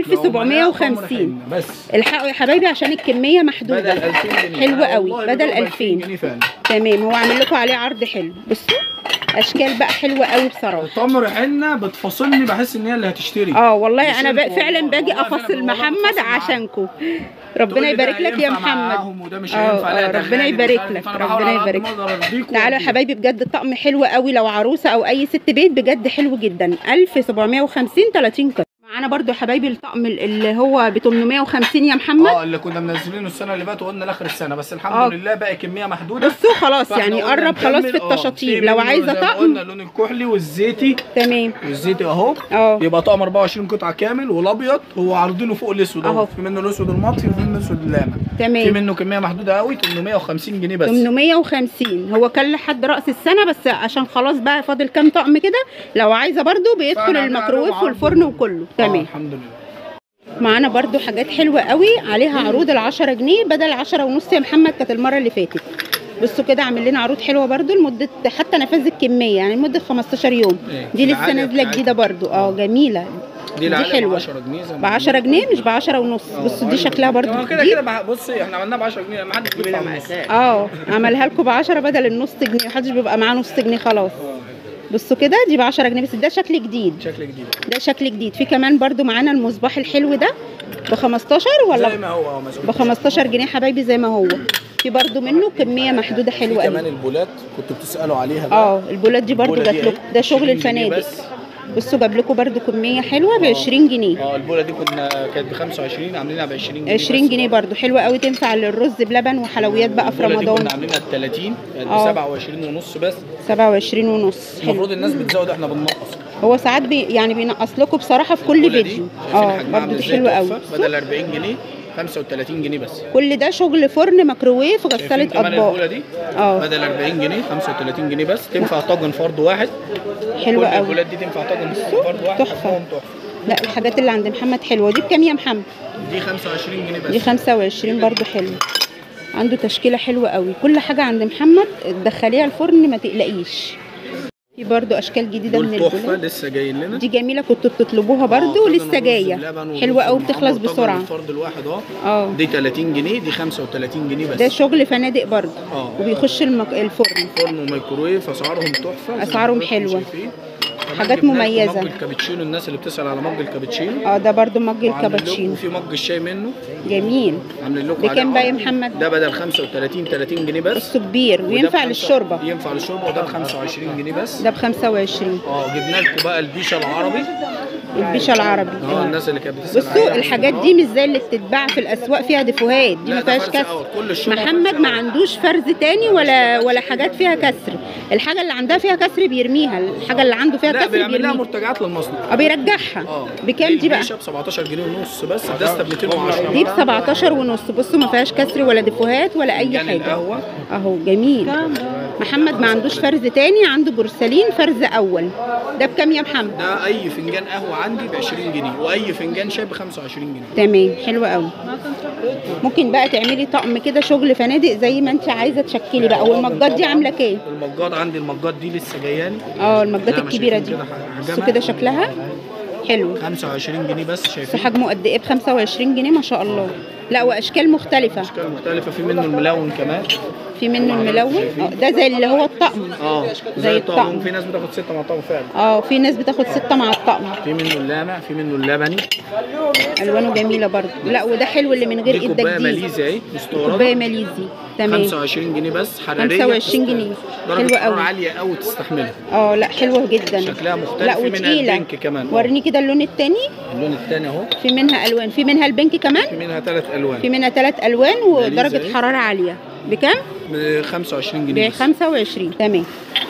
[SPEAKER 2] 1750
[SPEAKER 3] بس
[SPEAKER 2] الحقوا يا حبايبي عشان الكميه
[SPEAKER 3] بدل
[SPEAKER 2] محدوده
[SPEAKER 3] 2000 جنيه
[SPEAKER 2] حلو
[SPEAKER 3] آه
[SPEAKER 2] قوي
[SPEAKER 3] والله
[SPEAKER 2] بدل
[SPEAKER 3] بدل
[SPEAKER 2] 2000
[SPEAKER 3] جنيه فعلا
[SPEAKER 2] تمام هو عامل لكم عليه عرض حلو بصوا اشكال بقى حلوه قوي بصراحه
[SPEAKER 3] تمر حنه بتفاصلني بحس ان هي اللي هتشتري
[SPEAKER 2] اه والله انا
[SPEAKER 3] بشيلكوا
[SPEAKER 2] ب- فعلا
[SPEAKER 3] والله،
[SPEAKER 2] باجي
[SPEAKER 3] والله فعلا
[SPEAKER 2] افصل
[SPEAKER 3] والله
[SPEAKER 2] محمد
[SPEAKER 3] بتفصل معاهم.
[SPEAKER 2] عشانكم
[SPEAKER 3] تقول
[SPEAKER 2] ربنا
[SPEAKER 3] لي ده
[SPEAKER 2] يبارك لك يا
[SPEAKER 3] ينفع
[SPEAKER 2] محمد
[SPEAKER 3] معاهم وده مش
[SPEAKER 2] اه،
[SPEAKER 3] هينفع لا
[SPEAKER 2] اه،
[SPEAKER 3] ده
[SPEAKER 2] ربنا
[SPEAKER 3] غالي،
[SPEAKER 2] يبارك
[SPEAKER 3] مش عارف،
[SPEAKER 2] لك،
[SPEAKER 3] فأنا
[SPEAKER 2] ربنا
[SPEAKER 3] بحاول على قد
[SPEAKER 2] يبارك
[SPEAKER 3] ما أقدر أرضيكوا
[SPEAKER 2] تعالوا يا
[SPEAKER 3] وأرضيكوا.
[SPEAKER 2] حبايبي بجد الطقم حلو قوي لو عروسه او اي ست بيت بجد حلو جدا 1750 30 قطعه معانا برضو يا حبايبي الطقم اللي هو ب 850 يا محمد
[SPEAKER 3] اه اللي كنا منزلينه السنه اللي فاتت وقلنا لاخر السنه بس الحمد
[SPEAKER 2] اه.
[SPEAKER 3] لله باقي كميه محدوده
[SPEAKER 2] بصوا خلاص
[SPEAKER 3] فاحنا
[SPEAKER 2] يعني
[SPEAKER 3] قلنا
[SPEAKER 2] قرب خلاص في
[SPEAKER 3] نكمل. اه،
[SPEAKER 2] التشاطيب
[SPEAKER 3] في
[SPEAKER 2] لو
[SPEAKER 3] منه
[SPEAKER 2] عايزه
[SPEAKER 3] زي ما
[SPEAKER 2] طقم
[SPEAKER 3] قلنا اللون الكحلي والزيتي
[SPEAKER 2] تمام
[SPEAKER 3] والزيتي اهو
[SPEAKER 2] اه
[SPEAKER 3] يبقى طقم 24 قطعه كامل والابيض هو عارضينه فوق الاسود
[SPEAKER 2] اهو.
[SPEAKER 3] اهو في منه الاسود المطفي وفي منه الاسود اللامع في
[SPEAKER 2] تمام
[SPEAKER 3] منه كميه محدوده قوي 850 جنيه بس
[SPEAKER 2] 850 هو كان لحد راس السنه بس عشان خلاص بقى فاضل كام طقم كده لو عايزه برضو بيدخل
[SPEAKER 3] فأنا
[SPEAKER 2] الميكروويف
[SPEAKER 3] عامل
[SPEAKER 2] والفرن
[SPEAKER 3] عرض.
[SPEAKER 2] وكله
[SPEAKER 3] اه
[SPEAKER 2] تمام
[SPEAKER 3] الحمد لله
[SPEAKER 2] معانا برضو حاجات حلوه قوي عليها عروض ال 10 جنيه بدل 10 ونص يا محمد كانت المره اللي فاتت بصوا كده عامل لنا عروض حلوه برضو لمده حتى نفاذ الكميه يعني لمده 15 يوم
[SPEAKER 3] ايه،
[SPEAKER 2] دي لسه
[SPEAKER 3] العالية
[SPEAKER 2] نازله
[SPEAKER 3] بتاعتها.
[SPEAKER 2] جديده برضو اه جميله
[SPEAKER 3] دي العالية
[SPEAKER 2] حلوة.
[SPEAKER 3] ب 10 جنيه زي ما
[SPEAKER 2] ب 10 جنيه مش ب 10 ونص بصوا دي شكلها برضو
[SPEAKER 3] هو كده
[SPEAKER 2] جديد
[SPEAKER 3] كده بقى- بصي احنا عملناها ب 10 جنيه ما حدش بيدفع النص
[SPEAKER 2] اه عملها لكم ب 10 بدل النص جنيه محدش بيبقى معاه نص جنيه خلاص بصوا كده دي ب 10 جنيه بس ده شكل جديد
[SPEAKER 3] شكل جديد
[SPEAKER 2] ده شكل جديد في كمان برضو معانا المصباح الحلو ده ب 15 ولا
[SPEAKER 3] زي ما هو اه مسؤول
[SPEAKER 2] ب 15 جنيه حبايبي زي ما هو في برضو منه كميه محدوده حلوه
[SPEAKER 3] كمان
[SPEAKER 2] قوي
[SPEAKER 3] البولات كنتوا بتسالوا عليها بقى
[SPEAKER 2] اه البولات دي برضو
[SPEAKER 3] البولة
[SPEAKER 2] جات
[SPEAKER 3] دي
[SPEAKER 2] لكم
[SPEAKER 3] اهي
[SPEAKER 2] ده شغل
[SPEAKER 3] 20 جنيه
[SPEAKER 2] الفنادق
[SPEAKER 3] بس.
[SPEAKER 2] بصوا جاب لكم برضو كميه حلوه ب
[SPEAKER 3] اه.
[SPEAKER 2] 20 جنيه
[SPEAKER 3] اه البوله دي كنا كانت ب 25 عاملينها ب 20 جنيه
[SPEAKER 2] 20
[SPEAKER 3] بس.
[SPEAKER 2] جنيه برضو حلوه قوي تنفع للرز بلبن وحلويات بقى في
[SPEAKER 3] البولة دي
[SPEAKER 2] رمضان
[SPEAKER 3] كنا عاملينها ب 30 كانت ب
[SPEAKER 2] اه.
[SPEAKER 3] 27 ونص بس
[SPEAKER 2] 27 ونص حلو
[SPEAKER 3] المفروض الناس بتزود احنا بننقص
[SPEAKER 2] هو ساعات بي يعني بينقص لكم بصراحه في كل
[SPEAKER 3] البولة دي
[SPEAKER 2] فيديو
[SPEAKER 3] شايفين
[SPEAKER 2] اه
[SPEAKER 3] حجمها
[SPEAKER 2] برضو
[SPEAKER 3] عامل
[SPEAKER 2] دي
[SPEAKER 3] ازاي
[SPEAKER 2] حلوه قوي
[SPEAKER 3] تحفة؟ بدل 40 جنيه 35 جنيه بس
[SPEAKER 2] كل ده شغل فرن ميكروويف
[SPEAKER 3] شايفين
[SPEAKER 2] غساله
[SPEAKER 3] كمان
[SPEAKER 2] اطباق
[SPEAKER 3] البوله دي
[SPEAKER 2] اه
[SPEAKER 3] بدل 40 جنيه 35 جنيه بس تنفع طاجن فرد واحد
[SPEAKER 2] حلوه
[SPEAKER 3] كل
[SPEAKER 2] قوي
[SPEAKER 3] البولات دي تنفع طاجن فرد واحد
[SPEAKER 2] تحفة.
[SPEAKER 3] حجمهم تحفه
[SPEAKER 2] لا الحاجات اللي عند محمد حلوه دي بكام يا محمد
[SPEAKER 3] دي 25 جنيه بس
[SPEAKER 2] دي 25 برضو حلو عنده تشكيله حلوه قوي كل حاجه عند محمد تدخليها الفرن ما تقلقيش في برضو اشكال جديده من
[SPEAKER 3] دول تحفه
[SPEAKER 2] البولات
[SPEAKER 3] لسه جايين لنا
[SPEAKER 2] دي جميله كنتوا بتطلبوها برضو
[SPEAKER 3] آه،
[SPEAKER 2] ولسه
[SPEAKER 3] طاجن الرز
[SPEAKER 2] جايه
[SPEAKER 3] بلبن ورز
[SPEAKER 2] حلوه قوي
[SPEAKER 3] معمر،
[SPEAKER 2] بتخلص
[SPEAKER 3] طاجن
[SPEAKER 2] بسرعه
[SPEAKER 3] الفرد الواحد اه
[SPEAKER 2] اه
[SPEAKER 3] دي 30 جنيه دي 35 جنيه بس
[SPEAKER 2] ده شغل فنادق برضو
[SPEAKER 3] اه
[SPEAKER 2] وبيخش المك... الفرن
[SPEAKER 3] فرن وميكرويف اسعارهم تحفه زي ما
[SPEAKER 2] أسعارهم
[SPEAKER 3] حضراتكم
[SPEAKER 2] حلوة.
[SPEAKER 3] شايفين. كمان
[SPEAKER 2] حاجات
[SPEAKER 3] جبنا لكم
[SPEAKER 2] مميزة.
[SPEAKER 3] مج الكابتشينو الناس اللي بتسال على مج الكابتشينو
[SPEAKER 2] اه ده برضو مج
[SPEAKER 3] وعاملين لكم
[SPEAKER 2] الكابتشينو
[SPEAKER 3] وفي مج الشاي منه
[SPEAKER 2] جميل
[SPEAKER 3] عاملين لكم
[SPEAKER 2] بكام
[SPEAKER 3] عليه
[SPEAKER 2] بقى يا
[SPEAKER 3] عرض.
[SPEAKER 2] محمد؟
[SPEAKER 3] ده بدل 35 30 جنيه بس
[SPEAKER 2] بصوا كبير
[SPEAKER 3] وده
[SPEAKER 2] وينفع
[SPEAKER 3] بخمسة-
[SPEAKER 2] للشوربه
[SPEAKER 3] ينفع للشوربه وده ب 25 جنيه بس
[SPEAKER 2] ده ب 25
[SPEAKER 3] اه جبنا لكم بقى البيشه العربي
[SPEAKER 2] البيشه العربي
[SPEAKER 3] اه الناس اللي كانت بتسال
[SPEAKER 2] بصوا
[SPEAKER 3] عليها.
[SPEAKER 2] الحاجات دي مش زي اللي بتتباع في الاسواق فيها ديفوهات دي
[SPEAKER 3] لا،
[SPEAKER 2] ما
[SPEAKER 3] ده
[SPEAKER 2] فيهاش
[SPEAKER 3] فرز
[SPEAKER 2] كسر
[SPEAKER 3] أول. كل الشغل
[SPEAKER 2] محمد
[SPEAKER 3] فرز
[SPEAKER 2] ما
[SPEAKER 3] أول.
[SPEAKER 2] عندوش فرز تاني ولا ولا حاجات فيها كسر الحاجه اللي عندها فيها كسر بيرميها الحاجه اللي عنده فيها
[SPEAKER 3] لا
[SPEAKER 2] كسر
[SPEAKER 3] بيعمل لها
[SPEAKER 2] بيرميها
[SPEAKER 3] مرتجعات للمصنع
[SPEAKER 2] اه بيرجعها
[SPEAKER 3] اه
[SPEAKER 2] بكام دي بقى
[SPEAKER 3] البيشه ب 17 جنيه ونص بس الدسته ب 210
[SPEAKER 2] دي ب 17 ونص بصوا ما فيهاش كسر ولا ديفوهات ولا اي
[SPEAKER 3] فنجان
[SPEAKER 2] حاجه
[SPEAKER 3] القهوه
[SPEAKER 2] اهو جميل محمد ما عندوش فرز تاني عنده بورسلين فرز اول ده بكام يا محمد
[SPEAKER 3] ده اي فنجان قهوه عندي ب 20 جنيه واي فنجان شاي ب 25 جنيه
[SPEAKER 2] تمام حلو قوي ممكن بقى تعملي طقم كده شغل فنادق زي ما انت عايزه تشكلي بقى والمجات دي عامله كام
[SPEAKER 3] المجات عندي المجات دي لسه جاياني
[SPEAKER 2] اه المجات
[SPEAKER 3] زي ما
[SPEAKER 2] الكبيره
[SPEAKER 3] شايفين
[SPEAKER 2] دي
[SPEAKER 3] كده
[SPEAKER 2] بصوا
[SPEAKER 3] حجمها.
[SPEAKER 2] كده شكلها حلو
[SPEAKER 3] 25 جنيه بس
[SPEAKER 2] بس
[SPEAKER 3] شايفين
[SPEAKER 2] حجمه قد ايه ب 25 جنيه ما شاء الله لا واشكال مختلفه
[SPEAKER 3] اشكال مختلفه في منه الملون كمان
[SPEAKER 2] في منه الملون اه ده زي اللي هو الطقم
[SPEAKER 3] اه
[SPEAKER 2] زي الطقم.
[SPEAKER 3] الطقم في ناس بتاخد ستة مع الطقم فعلا
[SPEAKER 2] اه في ناس بتاخد ستة مع الطقم
[SPEAKER 3] في منه اللامع في منه اللبني
[SPEAKER 2] الوانه جميله برضه لا وده حلو اللي من غير
[SPEAKER 3] دي
[SPEAKER 2] ايد ده
[SPEAKER 3] كوبايه
[SPEAKER 2] جديد
[SPEAKER 3] ماليزي اهي مستورده
[SPEAKER 2] كوبايه ماليزي تمام
[SPEAKER 3] 25 جنيه بس حراريه
[SPEAKER 2] 25 جنيه.
[SPEAKER 3] درجه
[SPEAKER 2] حلوة
[SPEAKER 3] حراره
[SPEAKER 2] قوي.
[SPEAKER 3] عاليه قوي تستحملها
[SPEAKER 2] اه لا حلوه جدا
[SPEAKER 3] شكلها مختلف
[SPEAKER 2] لا
[SPEAKER 3] في منها
[SPEAKER 2] وتقيله
[SPEAKER 3] البينك كمان آه.
[SPEAKER 2] وريني كده اللون التاني
[SPEAKER 3] اللون الثاني اهو
[SPEAKER 2] في منها الوان في منها البنك
[SPEAKER 3] في
[SPEAKER 2] كمان
[SPEAKER 3] منها ثلاث الوان
[SPEAKER 2] في منها ثلاث الوان
[SPEAKER 3] ماليزي
[SPEAKER 2] ودرجه
[SPEAKER 3] اهي.
[SPEAKER 2] حراره عاليه بكام
[SPEAKER 3] ب 25
[SPEAKER 2] ب
[SPEAKER 3] جنيه بس
[SPEAKER 2] 25 تمام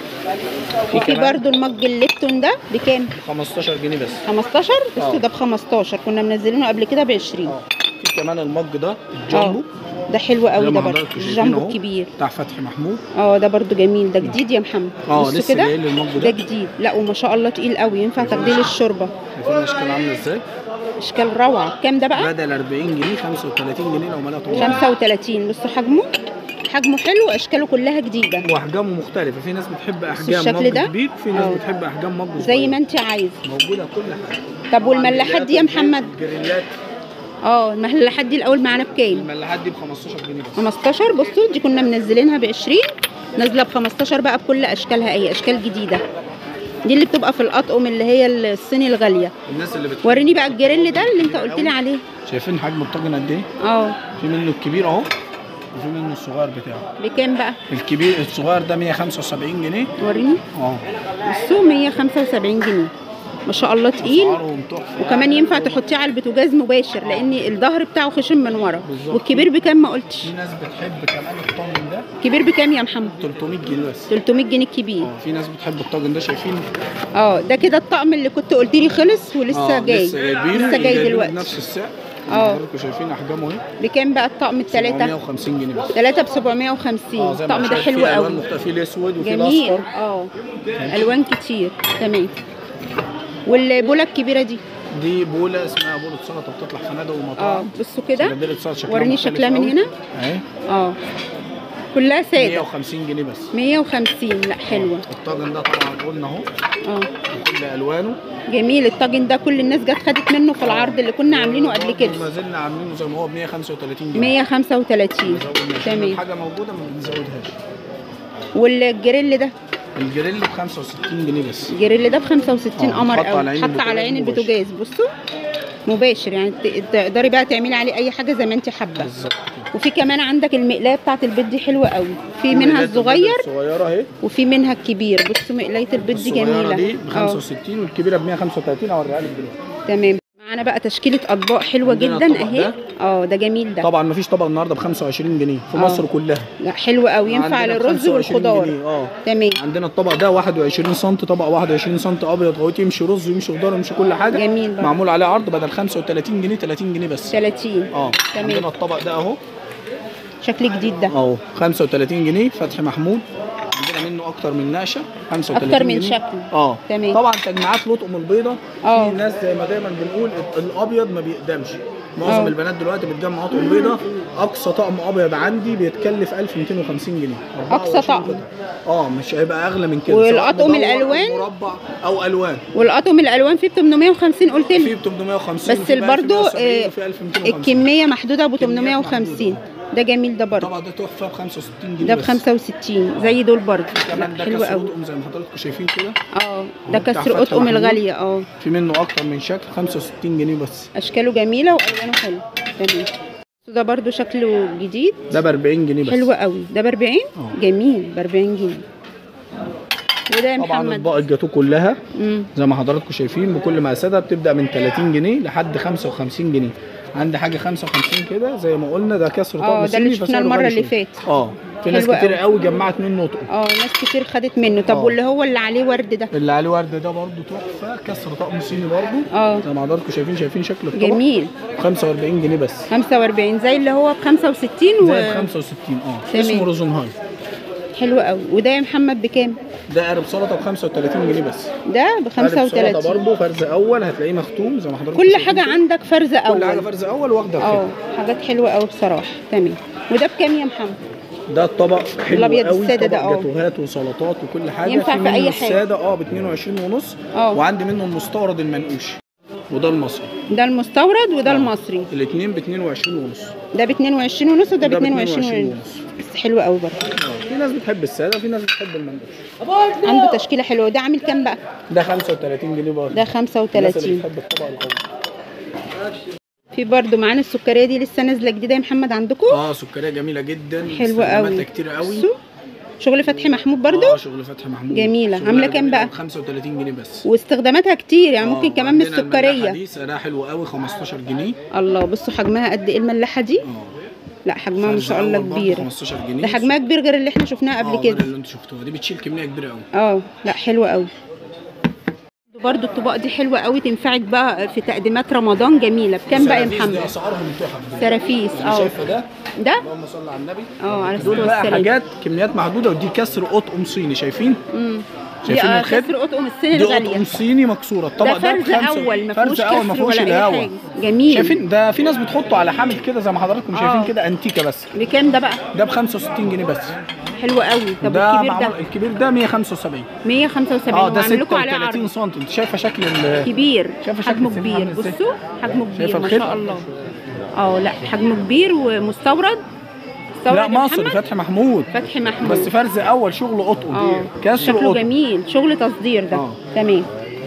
[SPEAKER 2] وفي
[SPEAKER 3] كمان.
[SPEAKER 2] برضو المج الليبتون ده بكام
[SPEAKER 3] 15 جنيه بس
[SPEAKER 2] 15 بس
[SPEAKER 3] اه.
[SPEAKER 2] ده ب 15 كنا منزلينه قبل كده ب 20
[SPEAKER 3] اه في كمان المج ده
[SPEAKER 2] اه
[SPEAKER 3] الجامبو
[SPEAKER 2] ده حلو قوي
[SPEAKER 3] زي
[SPEAKER 2] ده
[SPEAKER 3] ما
[SPEAKER 2] برضو
[SPEAKER 3] حضراتكم شايفين
[SPEAKER 2] الجامبو
[SPEAKER 3] اهو.
[SPEAKER 2] الكبير
[SPEAKER 3] بتاع فتحي محمود
[SPEAKER 2] اه ده برضو جميل ده جديد يا محمد
[SPEAKER 3] اه
[SPEAKER 2] بصوا
[SPEAKER 3] لسه
[SPEAKER 2] كده
[SPEAKER 3] جاي لي المج
[SPEAKER 2] ده
[SPEAKER 3] ده
[SPEAKER 2] جديد لا وما شاء الله تقيل قوي ينفع تغليل الشوربه
[SPEAKER 3] شايفين الاشكال عامله ازاي
[SPEAKER 2] اشكال روعه كام ده بقى
[SPEAKER 3] بدل 40 جنيه 35 جنيه لو ملاها طبعا
[SPEAKER 2] 35 بصوا حجمه حجمه حلو اشكاله كلها جديده
[SPEAKER 3] واحجامه مختلفه في ناس بتحب احجام
[SPEAKER 2] الشكل
[SPEAKER 3] مج
[SPEAKER 2] ده؟
[SPEAKER 3] كبير في ناس
[SPEAKER 2] اه.
[SPEAKER 3] بتحب احجام مج
[SPEAKER 2] زي
[SPEAKER 3] صغير.
[SPEAKER 2] ما انت عايز
[SPEAKER 3] موجوده كل حاجه
[SPEAKER 2] طب والملاحات دي يا محمد
[SPEAKER 3] الجريلات
[SPEAKER 2] اه الملاحات دي الاول معانا بكام
[SPEAKER 3] الملاحات دي ب 15 جنيه بس
[SPEAKER 2] 15 بصوا دي كنا منزلينها ب 20 نازله ب 15 بقى بكل اشكالها اي اشكال جديده دي اللي بتبقى في الاطقم اللي هي الصيني الغاليه
[SPEAKER 3] الناس اللي بتحب
[SPEAKER 2] وريني بقى الجريل ده اللي انت قلت لي عليه
[SPEAKER 3] شايفين حجم الطاجن قد ايه
[SPEAKER 2] اه
[SPEAKER 3] في منه الكبير اهو وفي منه الصغير بتاعه
[SPEAKER 2] بكام بقى
[SPEAKER 3] الكبير الصغير ده 175 جنيه
[SPEAKER 2] وريني
[SPEAKER 3] اه
[SPEAKER 2] بصوا 175 جنيه ما شاء الله تقيل
[SPEAKER 3] اسعارهم تحفه
[SPEAKER 2] وكمان ينفع تحطيه على البوتاجاز مباشر لان الظهر بتاعه خشن من ورا
[SPEAKER 3] بالظبط.
[SPEAKER 2] والكبير بكام ما قلتش
[SPEAKER 3] في ناس بتحب كمان الطاجن ده
[SPEAKER 2] كبير بكام يا محمد
[SPEAKER 3] 300 جنيه بس
[SPEAKER 2] 300 جنيه الكبير
[SPEAKER 3] اه في ناس بتحب الطاجن ده شايفين
[SPEAKER 2] اه ده كده الطقم اللي كنت قلت لي خلص ولسه
[SPEAKER 3] اه
[SPEAKER 2] جاي
[SPEAKER 3] لسه جايبينه
[SPEAKER 2] لسه جاي
[SPEAKER 3] وجايبينه
[SPEAKER 2] دلوقتي
[SPEAKER 3] بنفس السعر
[SPEAKER 2] اه.
[SPEAKER 3] حضراتكم شايفين احجامه اهي
[SPEAKER 2] بكام بقى الطقم الثلاثة
[SPEAKER 3] 750 جنيه بس
[SPEAKER 2] ثلاثة ب 750
[SPEAKER 3] اه زي ما
[SPEAKER 2] الطقم ده
[SPEAKER 3] شايف
[SPEAKER 2] حلو
[SPEAKER 3] في
[SPEAKER 2] قوي
[SPEAKER 3] الوان مختلفه في الاسود وفي
[SPEAKER 2] جميل
[SPEAKER 3] الاصفر
[SPEAKER 2] اه الوان كتير تمام والبوله الكبيره دي
[SPEAKER 3] دي بوله اسمها بوله سلطه بتطلع فنادق
[SPEAKER 2] اه
[SPEAKER 3] ومطاعم
[SPEAKER 2] بصوا كده
[SPEAKER 3] سلندرة سلطة شكلها
[SPEAKER 2] وريني
[SPEAKER 3] مختلف
[SPEAKER 2] شكلها من
[SPEAKER 3] قوي.
[SPEAKER 2] هنا
[SPEAKER 3] اهي
[SPEAKER 2] اه كلها ساده
[SPEAKER 3] 150 جنيه بس
[SPEAKER 2] 150 لا حلوه
[SPEAKER 3] الطاجن ده طبعا قلنا اهو
[SPEAKER 2] اه
[SPEAKER 3] بكل الوانه
[SPEAKER 2] جميل الطاجن ده كل الناس جت خدت منه في العرض اللي كنا عاملينه قبل كده
[SPEAKER 3] ما زلنا عاملينه زي ما هو ب 135 جنيه
[SPEAKER 2] 135
[SPEAKER 3] ما زودناش.
[SPEAKER 2] تمام
[SPEAKER 3] حاجه موجوده ما بنزودهاش
[SPEAKER 2] والجريل ده
[SPEAKER 3] الجريل ب 65 جنيه بس
[SPEAKER 2] الجريل ده ب 65
[SPEAKER 3] اه،
[SPEAKER 2] قمر
[SPEAKER 3] اتحط
[SPEAKER 2] قوي
[SPEAKER 3] على عين
[SPEAKER 2] حط على عين
[SPEAKER 3] البوتاجاز
[SPEAKER 2] البوتاجاز بصوا مباشر يعني ت- تقدري بقى تعملي عليه اي حاجه زي ما انت حابه
[SPEAKER 3] بالظبط كده.
[SPEAKER 2] وفي كمان عندك المقلايه بتاعت البيض دي حلوه قوي في منها
[SPEAKER 3] مقلايات البيض
[SPEAKER 2] الصغير
[SPEAKER 3] الصغيره اهي
[SPEAKER 2] وفي منها الكبير بصوا مقلايه البيض دي
[SPEAKER 3] الصغيره
[SPEAKER 2] جميله
[SPEAKER 3] دي ب
[SPEAKER 2] اه
[SPEAKER 3] 65 والكبيره ب 135 اوريها لك دلوقتي
[SPEAKER 2] تمام معانا بقى تشكيله اطباق حلوه
[SPEAKER 3] عندنا
[SPEAKER 2] جدا
[SPEAKER 3] الطبق
[SPEAKER 2] اهي
[SPEAKER 3] ده.
[SPEAKER 2] اه ده جميل ده
[SPEAKER 3] طبعا ما فيش طبق النهارده ب 25 جنيه في
[SPEAKER 2] اه.
[SPEAKER 3] مصر كلها
[SPEAKER 2] لا حلو قوي ينفع
[SPEAKER 3] عندنا ب
[SPEAKER 2] للرز
[SPEAKER 3] 25
[SPEAKER 2] والخضار
[SPEAKER 3] جنيه، اه
[SPEAKER 2] تمام
[SPEAKER 3] عندنا الطبق ده 21 سم طبق 21 سم ابيض اهوت يمشي رز ويمشي خضار ويمشي كل حاجه
[SPEAKER 2] جميل برضه.
[SPEAKER 3] معمول عليه عرض بدل 35 جنيه 30 جنيه بس
[SPEAKER 2] 30
[SPEAKER 3] اه
[SPEAKER 2] تمام.
[SPEAKER 3] عندنا الطبق ده اهو
[SPEAKER 2] شكل جديد ده
[SPEAKER 3] اهو 35 جنيه فتحي محمود عندنا منه اكتر من نقشه 35
[SPEAKER 2] أكتر من
[SPEAKER 3] جنيه.
[SPEAKER 2] شكل.
[SPEAKER 3] اه
[SPEAKER 2] تمام.
[SPEAKER 3] طبعا تجميعات لطقم البيضه
[SPEAKER 2] اه.
[SPEAKER 3] في ناس زي ما دايما بنقول الابيض ما بيقدمش معظم
[SPEAKER 2] اه.
[SPEAKER 3] البنات دلوقتي بتجمع اطقم بيضه اقصى طقم ابيض عندي بيتكلف 1250 جنيه
[SPEAKER 2] أقصى
[SPEAKER 3] 24
[SPEAKER 2] طقم.
[SPEAKER 3] قطعة. اه مش هيبقى اغلى من كده
[SPEAKER 2] والأطقم
[SPEAKER 3] سواء مدور
[SPEAKER 2] الألوان؟
[SPEAKER 3] أو مربع او الوان
[SPEAKER 2] والاطقم الالوان فيه ب 850 قلت لي
[SPEAKER 3] في ب 850
[SPEAKER 2] بس
[SPEAKER 3] وفي ب
[SPEAKER 2] برضو
[SPEAKER 3] 1170
[SPEAKER 2] آه،
[SPEAKER 3] وفي 1250
[SPEAKER 2] الكميه محدوده ب
[SPEAKER 3] كميات
[SPEAKER 2] 850
[SPEAKER 3] محدودة.
[SPEAKER 2] ده جميل ده برضه
[SPEAKER 3] طبعا ده تحفه ب 65 جنيه
[SPEAKER 2] ده ب
[SPEAKER 3] بس.
[SPEAKER 2] 65 زي دول برضه
[SPEAKER 3] كمان
[SPEAKER 2] لا
[SPEAKER 3] ده
[SPEAKER 2] حلو
[SPEAKER 3] كسر
[SPEAKER 2] قوي
[SPEAKER 3] اطقم زي ما حضراتكم شايفين كده
[SPEAKER 2] اه ده
[SPEAKER 3] بتاع
[SPEAKER 2] كسر
[SPEAKER 3] فتحي
[SPEAKER 2] اطقم
[SPEAKER 3] محمود.
[SPEAKER 2] الغاليه اه
[SPEAKER 3] في منه اكتر من شكل 65 جنيه بس
[SPEAKER 2] اشكاله جميله والوانه حلو تمام ده برضه شكله جديد
[SPEAKER 3] ده ب 40 جنيه بس
[SPEAKER 2] حلو قوي ده ب 40
[SPEAKER 3] اه.
[SPEAKER 2] جميل ب 40 جنيه وده يا
[SPEAKER 3] طبعا
[SPEAKER 2] محمد
[SPEAKER 3] اطباق الجاتو كلها
[SPEAKER 2] امم
[SPEAKER 3] زي ما حضراتكم شايفين بكل مقاساتها بتبدا من 30 جنيه لحد 55 جنيه عندي حاجه 55 كده زي ما قلنا ده كسر
[SPEAKER 2] اه،
[SPEAKER 3] طقم
[SPEAKER 2] ده اللي
[SPEAKER 3] صيني
[SPEAKER 2] شفناه
[SPEAKER 3] فسعره
[SPEAKER 2] المرة
[SPEAKER 3] غالي
[SPEAKER 2] اللي
[SPEAKER 3] شوية.
[SPEAKER 2] فاتت.
[SPEAKER 3] اه في ناس
[SPEAKER 2] حلو
[SPEAKER 3] كتير
[SPEAKER 2] قوي.
[SPEAKER 3] قوي جمعت منه طقم
[SPEAKER 2] اه ناس كتير خدت منه طب
[SPEAKER 3] اه.
[SPEAKER 2] واللي هو اللي عليه ورد ده
[SPEAKER 3] اللي عليه ورد ده برده تحفه كسر طقم صيني برده
[SPEAKER 2] اه
[SPEAKER 3] زي ما حضراتكم شايفين شايفين شكل الطبق
[SPEAKER 2] جميل
[SPEAKER 3] 45 جنيه بس
[SPEAKER 2] 45 زي اللي هو ب 65 و
[SPEAKER 3] زي ب 65 اه
[SPEAKER 2] تمام.
[SPEAKER 3] اسمه روزنهاي
[SPEAKER 2] حلو قوي وده يا محمد بكام
[SPEAKER 3] ده قارب سلطه ب 35 جنيه بس
[SPEAKER 2] ده ب
[SPEAKER 3] قارب سلطه
[SPEAKER 2] 35
[SPEAKER 3] برضه فرز اول هتلاقيه مختوم زي ما حضرتك
[SPEAKER 2] كل
[SPEAKER 3] شايفين
[SPEAKER 2] حاجه
[SPEAKER 3] كده.
[SPEAKER 2] عندك فرزه
[SPEAKER 3] كل حاجه
[SPEAKER 2] اول
[SPEAKER 3] فرز اول واخده
[SPEAKER 2] اه
[SPEAKER 3] كده
[SPEAKER 2] حاجات حلوه قوي بصراحه تمام وده بكام يا محمد
[SPEAKER 3] ده الطبق حلو
[SPEAKER 2] الأبيض
[SPEAKER 3] قوي
[SPEAKER 2] السادة ده،
[SPEAKER 3] طبق
[SPEAKER 2] اه.
[SPEAKER 3] جاتوهات وسلطات وكل حاجه
[SPEAKER 2] ينفع في
[SPEAKER 3] منه
[SPEAKER 2] أي حاجة.
[SPEAKER 3] الساده اه ب 22 ونص
[SPEAKER 2] اه.
[SPEAKER 3] وعندي منه المستورد المنقوش وده المصري
[SPEAKER 2] ده المستورد وده المصري
[SPEAKER 3] الاثنين ب 22 ونص
[SPEAKER 2] ده ب 22 ونص وده ب
[SPEAKER 3] ده
[SPEAKER 2] 22 ونص
[SPEAKER 3] ونص
[SPEAKER 2] بس حلو قوي برضه
[SPEAKER 3] اه في ناس بتحب الساده في ناس بتحب المنقوش
[SPEAKER 2] عنده تشكيله حلوه ده عامل كام بقى
[SPEAKER 3] ده 35 جنيه برضه
[SPEAKER 2] ده
[SPEAKER 3] الناس اللي
[SPEAKER 2] 35
[SPEAKER 3] بتحب الطبق القوي
[SPEAKER 2] في برضه معانا السكريه دي لسه نازله جديده يا محمد عندكم
[SPEAKER 3] اه سكريه جميله جدا
[SPEAKER 2] حلوه قوي
[SPEAKER 3] استخداماتها كتير قوي
[SPEAKER 2] بصوا. شغل فتحي محمود برضو
[SPEAKER 3] اه شغل فتحي محمود
[SPEAKER 2] جميلة.
[SPEAKER 3] شغلها
[SPEAKER 2] عاملة كام
[SPEAKER 3] جميلة
[SPEAKER 2] بقى؟
[SPEAKER 3] ب 35 جنيه بس
[SPEAKER 2] واستخداماتها كتير يعني ممكن
[SPEAKER 3] آه،
[SPEAKER 2] كمان من
[SPEAKER 3] وعندنا الملاحة
[SPEAKER 2] السكريه
[SPEAKER 3] دي سعرها حلو قوي 15 جنيه
[SPEAKER 2] الله بصوا حجمها قد ايه الملاحه دي
[SPEAKER 3] اه
[SPEAKER 2] لا حجمها ما
[SPEAKER 3] فرز
[SPEAKER 2] شاء الله
[SPEAKER 3] أول برضه
[SPEAKER 2] كبير
[SPEAKER 3] 15 جنيه
[SPEAKER 2] ده حجمها كبير غير اللي احنا شفناها
[SPEAKER 3] آه،
[SPEAKER 2] قبل
[SPEAKER 3] غير
[SPEAKER 2] كده
[SPEAKER 3] اللي انتوا شفتوها دي بتشيل كميه كبيره قوي
[SPEAKER 2] اه لا حلوه قوي برضو الطباق دي حلوه قوي تنفعك بقى في تقديمات رمضان جميله بكام بقى يا
[SPEAKER 3] السرافيس
[SPEAKER 2] محمد
[SPEAKER 3] دي اسعارهم تحف
[SPEAKER 2] سرافيس
[SPEAKER 3] انا
[SPEAKER 2] اه
[SPEAKER 3] شايفه ده
[SPEAKER 2] ده
[SPEAKER 3] اللهم صل على النبي
[SPEAKER 2] اه على
[SPEAKER 3] دول
[SPEAKER 2] الصوت
[SPEAKER 3] بقى
[SPEAKER 2] والسلام
[SPEAKER 3] حاجات كميات محدوده ودي كسر قطقم صيني شايفين
[SPEAKER 2] امم
[SPEAKER 3] شايفين
[SPEAKER 2] دي
[SPEAKER 3] الخيط؟
[SPEAKER 2] كسر قطقم السن
[SPEAKER 3] دي
[SPEAKER 2] الغاليه
[SPEAKER 3] قطقم صيني مكسوره الطبق
[SPEAKER 2] ده
[SPEAKER 3] ده
[SPEAKER 2] فرز
[SPEAKER 3] بخمسة-
[SPEAKER 2] اول ما
[SPEAKER 3] فرز
[SPEAKER 2] فيهوش
[SPEAKER 3] اول ما
[SPEAKER 2] كسر
[SPEAKER 3] فيهوش
[SPEAKER 2] ولا اي
[SPEAKER 3] الهوا
[SPEAKER 2] حاجه جميل
[SPEAKER 3] شايفين ده في ناس بتحطه على حامل كده زي ما حضراتكم
[SPEAKER 2] آه.
[SPEAKER 3] شايفين كده انتيكه بس
[SPEAKER 2] بكام ده بقى
[SPEAKER 3] ده ب 65 جنيه بس
[SPEAKER 2] حلو قوي طب
[SPEAKER 3] ده
[SPEAKER 2] الكبير
[SPEAKER 3] معمول
[SPEAKER 2] ده
[SPEAKER 3] الكبير ده 175
[SPEAKER 2] 175
[SPEAKER 3] اه ده
[SPEAKER 2] وهعمل لكم عليه
[SPEAKER 3] 36
[SPEAKER 2] عرض
[SPEAKER 3] سم انت شايفه شكل ال
[SPEAKER 2] كبير
[SPEAKER 3] شايفة شكل
[SPEAKER 2] حجمه
[SPEAKER 3] السن
[SPEAKER 2] كبير
[SPEAKER 3] عامل ازاي؟
[SPEAKER 2] بصوا حجمه كبير
[SPEAKER 3] شايفة
[SPEAKER 2] ما
[SPEAKER 3] الخيط؟
[SPEAKER 2] شاء الله اه لا حجمه كبير ومستورد مستورد
[SPEAKER 3] لا
[SPEAKER 2] يا
[SPEAKER 3] مصري
[SPEAKER 2] محمد؟
[SPEAKER 3] فتحي محمود
[SPEAKER 2] فتحي محمود
[SPEAKER 3] بس فرز اول شغل قطن
[SPEAKER 2] اه
[SPEAKER 3] كسر
[SPEAKER 2] شكله
[SPEAKER 3] قطن
[SPEAKER 2] جميل شغل تصدير ده
[SPEAKER 3] اه.
[SPEAKER 2] تمام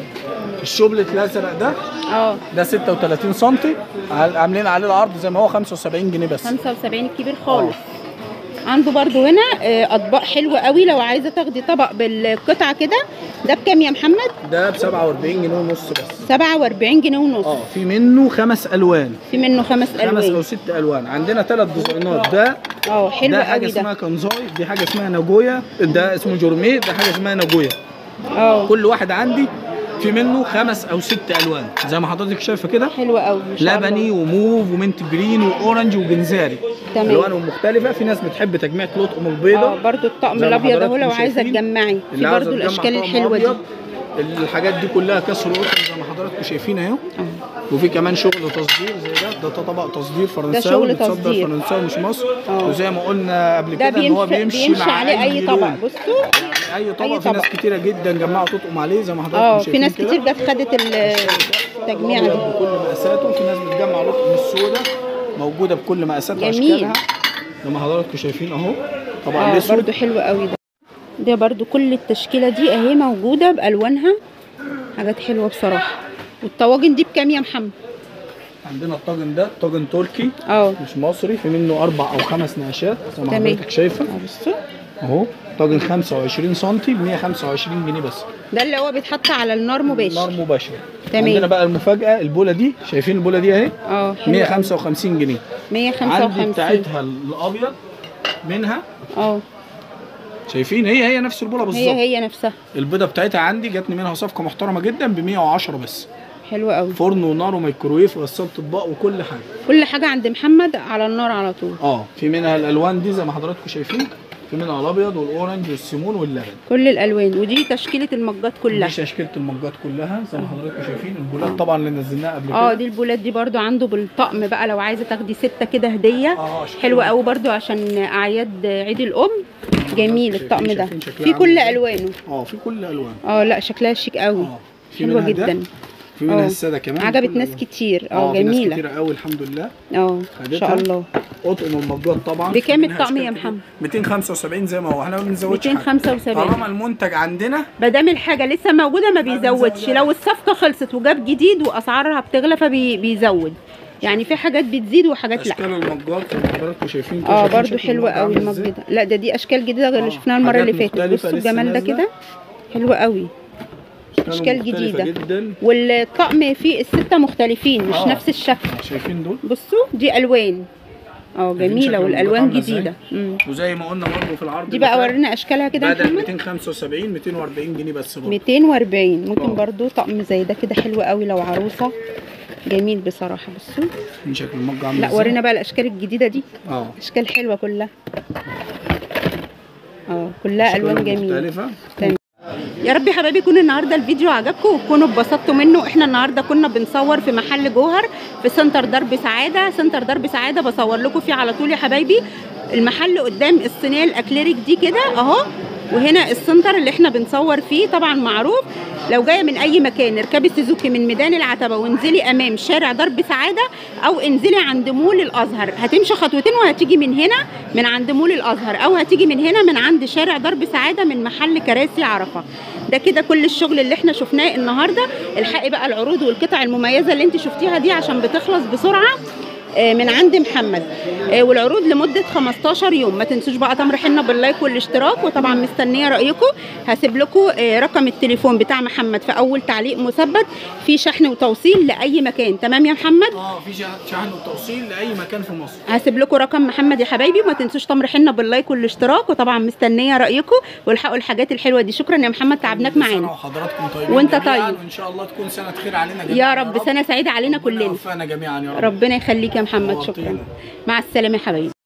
[SPEAKER 3] الشبلة الازرق ده
[SPEAKER 2] اه
[SPEAKER 3] ده 36 سم عاملين عليه العرض زي ما هو 75 جنيه بس
[SPEAKER 2] 75 الكبير خالص عنده برضو هنا آه، اطباق حلوه قوي لو عايزه تاخدي طبق بالقطعه كده ده بكام يا محمد
[SPEAKER 3] ده ب 47 جنيه ونص بس
[SPEAKER 2] 47 جنيه ونص
[SPEAKER 3] اه في منه خمس الوان
[SPEAKER 2] في منه خمس
[SPEAKER 3] خمس او
[SPEAKER 2] الوان
[SPEAKER 3] ست الوان عندنا ثلاث ديزاينات ده
[SPEAKER 2] اه حلو
[SPEAKER 3] ده حاجه
[SPEAKER 2] قوي
[SPEAKER 3] اسمها
[SPEAKER 2] ده
[SPEAKER 3] كنزاي دي حاجه اسمها ناجويا ده اسمه جورميه ده حاجه اسمها ناجويا
[SPEAKER 2] اه
[SPEAKER 3] كل واحد عندي في منه خمس او ست الوان زي ما حضرتك شايفه كده
[SPEAKER 2] حلو قوي ما شاء الله.
[SPEAKER 3] لبني وموف ومنت جرين واورنج وجنزاري
[SPEAKER 2] تمام.
[SPEAKER 3] الوانهم مختلفه في ناس بتحب تجميع لطقم
[SPEAKER 2] اه
[SPEAKER 3] البيضه
[SPEAKER 2] برضو الطقم
[SPEAKER 3] زي ما
[SPEAKER 2] الابيض اهو
[SPEAKER 3] حضراتكم
[SPEAKER 2] لو عايزه
[SPEAKER 3] شايفين.
[SPEAKER 2] تجمعي في
[SPEAKER 3] اللي عاوزة
[SPEAKER 2] برضو
[SPEAKER 3] تجمع
[SPEAKER 2] الاشكال
[SPEAKER 3] طقم
[SPEAKER 2] الحلوه دي
[SPEAKER 3] أبيض، الحاجات دي كلها كسر قطن زي ما حضراتكم شايفين اهو
[SPEAKER 2] اه
[SPEAKER 3] وفي كمان شغل تصدير زي ده ده طبق تصدير فرنساوي
[SPEAKER 2] شغل
[SPEAKER 3] بيتصدر
[SPEAKER 2] تصدير.
[SPEAKER 3] فرنساوي مش مصر
[SPEAKER 2] اه.
[SPEAKER 3] وزي ما قلنا قبل
[SPEAKER 2] ده
[SPEAKER 3] كده ان هو
[SPEAKER 2] بيمشي,
[SPEAKER 3] بيمشي,
[SPEAKER 2] بيمشي
[SPEAKER 3] مع
[SPEAKER 2] عليه اي طبق
[SPEAKER 3] لون.
[SPEAKER 2] بصوا
[SPEAKER 3] يعني اي طبق
[SPEAKER 2] أي
[SPEAKER 3] في ناس
[SPEAKER 2] طبق.
[SPEAKER 3] كتيره جدا جمعوا تطقم عليه زي ما حضراتكم
[SPEAKER 2] اه
[SPEAKER 3] شايفين
[SPEAKER 2] في ناس
[SPEAKER 3] كده.
[SPEAKER 2] كتير جت خدت التجميعه دي
[SPEAKER 3] بكل مقاساته في ناس بتجمع لطقم السوداء موجوده بكل مقاساتها
[SPEAKER 2] جميل.
[SPEAKER 3] واشكالها زي ما حضراتكم شايفين اهو طبعا
[SPEAKER 2] اه
[SPEAKER 3] الاسود
[SPEAKER 2] برضو حلو قوي ده ده برضو كل التشكيله دي اهي موجوده بالوانها حاجات حلوه بصراحه والطواجن دي بكام يا محمد
[SPEAKER 3] عندنا الطاجن ده طاجن تركي
[SPEAKER 2] اه
[SPEAKER 3] مش مصري في منه اربع او خمس نقشات زي ما
[SPEAKER 2] تمام.
[SPEAKER 3] حضرتك شايفه
[SPEAKER 2] اه بصوا
[SPEAKER 3] اهو طاجن 25 سم ب 125 جنيه بس
[SPEAKER 2] ده اللي هو بيتحط على النار
[SPEAKER 3] نار
[SPEAKER 2] مباشر
[SPEAKER 3] مباشر
[SPEAKER 2] تمام.
[SPEAKER 3] عندنا بقى المفاجاه البوله دي شايفين البوله دي اهي
[SPEAKER 2] اه حلو
[SPEAKER 3] 155 جنيه عندي
[SPEAKER 2] 155
[SPEAKER 3] بتاعتها الابيض منها
[SPEAKER 2] اه
[SPEAKER 3] شايفين هي هي نفس البوله
[SPEAKER 2] هي
[SPEAKER 3] بالظبط
[SPEAKER 2] هي نفسها
[SPEAKER 3] البيضه بتاعتها عندي جاتني منها صفقه محترمه جدا ب 110 بس
[SPEAKER 2] حلوه قوي
[SPEAKER 3] فرن ونار وميكرويف وغسالة اطباق وكل حاجه
[SPEAKER 2] كل حاجه عند محمد على النار على طول
[SPEAKER 3] اه في منها الالوان دي زي ما حضراتكم شايفين في منها الابيض والاورنج والسيمون واللبن
[SPEAKER 2] كل الالوان ودي تشكيله المجات كلها
[SPEAKER 3] دي تشكيله المجات كلها زي ما حضراتكم شايفين البولات طبعا اللي نزلناها قبل
[SPEAKER 2] اه
[SPEAKER 3] كده
[SPEAKER 2] دي البولات دي برضو عنده بالطقم بقى لو عايزه تاخدي سته كده هديه
[SPEAKER 3] اه شكلها-
[SPEAKER 2] حلوه قوي برضو عشان اعياد عيد الام جميل
[SPEAKER 3] شايفين-
[SPEAKER 2] الطقم ده
[SPEAKER 3] شايفين شكلها
[SPEAKER 2] في
[SPEAKER 3] عامل
[SPEAKER 2] كل
[SPEAKER 3] ازاي؟
[SPEAKER 2] الوانه
[SPEAKER 3] اه في كل الالوان
[SPEAKER 2] اه لا شكلها شيك قوي
[SPEAKER 3] اه في
[SPEAKER 2] حلوه
[SPEAKER 3] منها ده،
[SPEAKER 2] جدا
[SPEAKER 3] في منها
[SPEAKER 2] اه.
[SPEAKER 3] الساده كمان
[SPEAKER 2] عجبت
[SPEAKER 3] كل
[SPEAKER 2] ناس
[SPEAKER 3] الألوان.
[SPEAKER 2] كتير اه
[SPEAKER 3] اه في ناس
[SPEAKER 2] جميله
[SPEAKER 3] كتير قوي الحمد لله
[SPEAKER 2] اه ما
[SPEAKER 3] خدتها.
[SPEAKER 2] شاء الله
[SPEAKER 3] قطن ومجات طبعا
[SPEAKER 2] بكام
[SPEAKER 3] منها
[SPEAKER 2] الطقم
[SPEAKER 3] أشكال
[SPEAKER 2] يا
[SPEAKER 3] كتير.
[SPEAKER 2] محمد؟
[SPEAKER 3] 275 زي ما هو احنا ما بنزودش حاجة.
[SPEAKER 2] 275
[SPEAKER 3] طالما المنتج عندنا
[SPEAKER 2] ما دام الحاجه لسه موجوده ما
[SPEAKER 3] ما
[SPEAKER 2] بيزودش
[SPEAKER 3] بنزودش.
[SPEAKER 2] لو الصفقه خلصت وجاب جديد واسعارها بتغلى فبيزود يعني في حاجات بتزيد وحاجات لا
[SPEAKER 3] اشكال المجات زي ما حضراتكم شايفين كده،
[SPEAKER 2] اه
[SPEAKER 3] شايفين
[SPEAKER 2] برضو
[SPEAKER 3] شكل
[SPEAKER 2] حلوه
[SPEAKER 3] المج
[SPEAKER 2] قوي
[SPEAKER 3] عامل
[SPEAKER 2] المج
[SPEAKER 3] ازاي؟
[SPEAKER 2] ده لا ده دي اشكال جديده غير اللي
[SPEAKER 3] اه،
[SPEAKER 2] شفناها المره اللي
[SPEAKER 3] حاجات
[SPEAKER 2] فاتت
[SPEAKER 3] مختلفة
[SPEAKER 2] بصوا
[SPEAKER 3] لسه
[SPEAKER 2] الجمال ده
[SPEAKER 3] نازلة.
[SPEAKER 2] كده حلو قوي
[SPEAKER 3] أشكال
[SPEAKER 2] أشكال
[SPEAKER 3] مختلفة
[SPEAKER 2] جديدة.
[SPEAKER 3] جدا
[SPEAKER 2] والطقم فيه السته مختلفين مش
[SPEAKER 3] اه.
[SPEAKER 2] نفس الشكل
[SPEAKER 3] شايفين دول
[SPEAKER 2] بصوا دي الوان اه
[SPEAKER 3] شايفين
[SPEAKER 2] جميله
[SPEAKER 3] شكل
[SPEAKER 2] والالوان
[SPEAKER 3] المجات عاملة
[SPEAKER 2] جديده مم.
[SPEAKER 3] وزي ما قلنا برضه في العرض
[SPEAKER 2] دي
[SPEAKER 3] اللي
[SPEAKER 2] بقى
[SPEAKER 3] فات،
[SPEAKER 2] ورينا اشكالها كده يا
[SPEAKER 3] بدل
[SPEAKER 2] محمد
[SPEAKER 3] 275 240 جنيه بس برضه
[SPEAKER 2] 240 ممكن
[SPEAKER 3] اه.
[SPEAKER 2] برضو طقم زي ده كده حلو قوي لو عروسه جميل بصراحه بصوا
[SPEAKER 3] من شكل المج عامل
[SPEAKER 2] لا
[SPEAKER 3] ازاي؟
[SPEAKER 2] ورينا بقى الاشكال الجديده دي
[SPEAKER 3] اه
[SPEAKER 2] اشكال حلوه كلها اه كلها الوان
[SPEAKER 3] شوكولاتة
[SPEAKER 2] جميله
[SPEAKER 3] مختلفة
[SPEAKER 2] يا رب يا حبايبي يكون النهارده الفيديو عجبكم وتكونوا اتبسطتوا منه احنا النهارده كنا بنصور في محل جوهر في سنتر درب سعاده سنتر درب سعاده بصور لكم فيه على طول يا حبايبي المحل قدام الصينيه الاكليريك دي كده اهو وهنا السنتر اللي احنا بنصور فيه طبعا معروف لو جايه من اي مكان اركبي سوزوكي من ميدان العتبه وانزلي امام شارع درب سعاده او انزلي عند مول الازهر هتمشي خطوتين وهتيجي من هنا من عند مول الازهر او هتيجي من هنا من عند شارع درب سعاده من محل كراسي عرفه ده كده كل الشغل اللي احنا شفناه النهارده الحقي بقى العروض والقطع المميزه اللي انت شفتيها دي عشان بتخلص بسرعه آه، من عند محمد آه، والعروض لمده 15 يوم ما تنسوش بقى تمر حنه باللايك والاشتراك وطبعا مستنيه رايكم هسيب لكم آه، رقم التليفون بتاع محمد في اول تعليق مثبت في شحن وتوصيل لاي مكان تمام يا محمد
[SPEAKER 3] اه في شح- شحن وتوصيل لاي مكان في مصر
[SPEAKER 2] هسيب لكم رقم محمد يا حبايبي وما تنسوش تمر حنه باللايك والاشتراك وطبعا مستنيه رايكم والحقوا الحاجات الحلوه دي شكرا يا محمد تعبناك
[SPEAKER 3] سنة
[SPEAKER 2] معانا
[SPEAKER 3] وحضراتكم طيبين
[SPEAKER 2] وانت
[SPEAKER 3] جميعاً،
[SPEAKER 2] طيب.
[SPEAKER 3] وان شاء الله تكون سنه خير علينا جميعا
[SPEAKER 2] يا رب سنه سعيده علينا
[SPEAKER 3] ربنا
[SPEAKER 2] كلنا
[SPEAKER 3] يوفقنا جميعا يا رب
[SPEAKER 2] ربنا يخليك يا محمد
[SPEAKER 3] نورتينا.
[SPEAKER 2] شكرا مع السلامه يا حبايبي